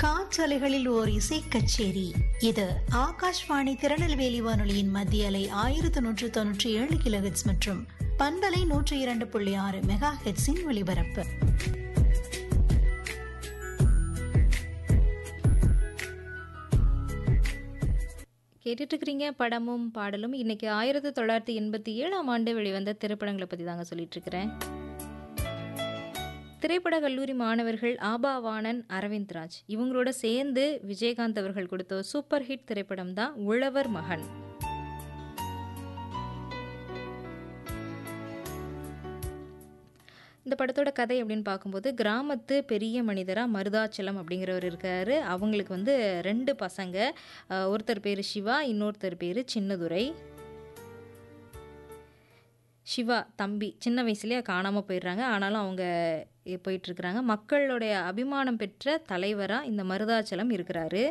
காற்றலைகளில் ஓர் இசை கச்சேரி இது ஆகாஷ்வாணி திருநெல்வேலி வானொலியின் மத்திய அலை ஆயிரத்தி நூற்று தொன்னூற்றி ஏழு கிலோஹெட்ஸ் மற்றும் பண்பலை நூற்றி இரண்டு புள்ளி ஆறு மெகா ஹெட்ஸின் ஒலிபரப்பு கேட்டுட்டு இருக்கிறீங்க படமும் பாடலும் இன்னைக்கு ஆயிரத்தி தொள்ளாயிரத்தி எண்பத்தி ஏழாம் ஆண்டு வெளிவந்த திரைப்படங்களை பற்றி தாங்க சொல்லிட்டு இருக்கிறேன் திரைப்பட கல்லூரி மாணவர்கள் ஆபாவாணன் அரவிந்த் ராஜ் இவங்களோட சேர்ந்து விஜயகாந்த் அவர்கள் கொடுத்த ஒரு சூப்பர் ஹிட் திரைப்படம் தான் உழவர் மகன் இந்த படத்தோட கதை அப்படின்னு பார்க்கும்போது கிராமத்து பெரிய மனிதராக மருதாச்சலம் அப்படிங்கிறவர் இருக்காரு அவங்களுக்கு வந்து ரெண்டு பசங்க அஹ், ஒருத்தர் பேர் சிவா இன்னொருத்தர் பேர் சின்னதுரை சிவா தம்பி சின்ன வயசுலேயே காணாமல் போயிடுறாங்க ஆனாலும் அவங்க போயிட்டுருக்குறாங்க மக்களுடைய அபிமானம் பெற்ற தலைவராக இந்த மருதாச்சலம் இருக்கிறாரு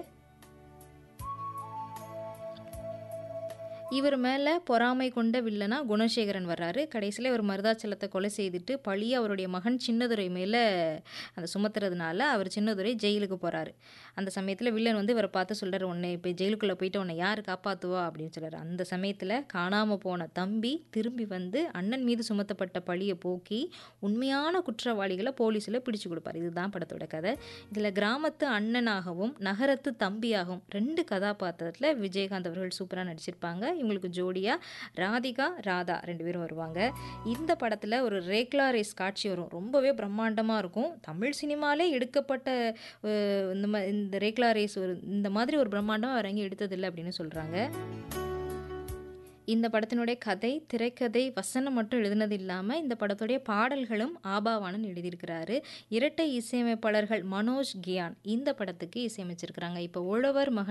இவர் மேலே பொறாமை கொண்ட வில்லனா குணசேகரன் வர்றாரு கடைசியில் இவர் மருதாச்சலத்தை கொலை செய்துட்டு பழியை அவருடைய மகன் சின்னதுரை மேலே அந்த சுமத்துறதுனால அவர் சின்னதுரை ஜெயிலுக்கு போகிறாரு அந்த சமயத்தில் வில்லன் வந்து இவரை பார்த்து சொல்கிறார் உன்னை இப்போ ஜெயிலுக்குள்ளே போயிட்டு உன்னை யார் காப்பாற்றுவா அப்படின்னு சொல்கிறார் அந்த சமயத்தில் காணாமல் போன தம்பி திரும்பி வந்து அண்ணன் மீது சுமத்தப்பட்ட பழியை போக்கி உண்மையான குற்றவாளிகளை போலீஸில் பிடிச்சு கொடுப்பார் இதுதான் படத்தோட கதை இதில் கிராமத்து அண்ணனாகவும் நகரத்து தம்பியாகவும் ரெண்டு கதாபாத்திரத்தில் விஜயகாந்த் அவர்கள் சூப்பராக நடிச்சிருப்பாங்க இவங்களுக்கு ஜோடியாக ராதிகா ராதா ரெண்டு பேரும் வருவாங்க இந்த படத்தில் ஒரு ரேக்லா ரேஸ் காட்சி வரும் ரொம்பவே பிரம்மாண்டமாக இருக்கும் தமிழ் சினிமாலே எடுக்கப்பட்ட அஹ், இந்த மா இந்த ரேக்லா ரேஸ் ஒரு இந்த மாதிரி ஒரு பிரம்மாண்டம் வேற எங்கேயும் எடுத்ததில்லை அப்படின்னு சொல்கிறாங்க இந்த படத்தினுடைய கதை திரைக்கதை வசனம் மட்டும் எழுதினது இல்லாமல் இந்த படத்துடைய பாடல்களும் ஆபாவானன் எழுதியிருக்கிறாரு இரட்டை இசையமைப்பாளர்கள் மனோஜ் கியான் இந்த படத்துக்கு இசையமைச்சிருக்கிறாங்க இப்போ உழவர் மகன்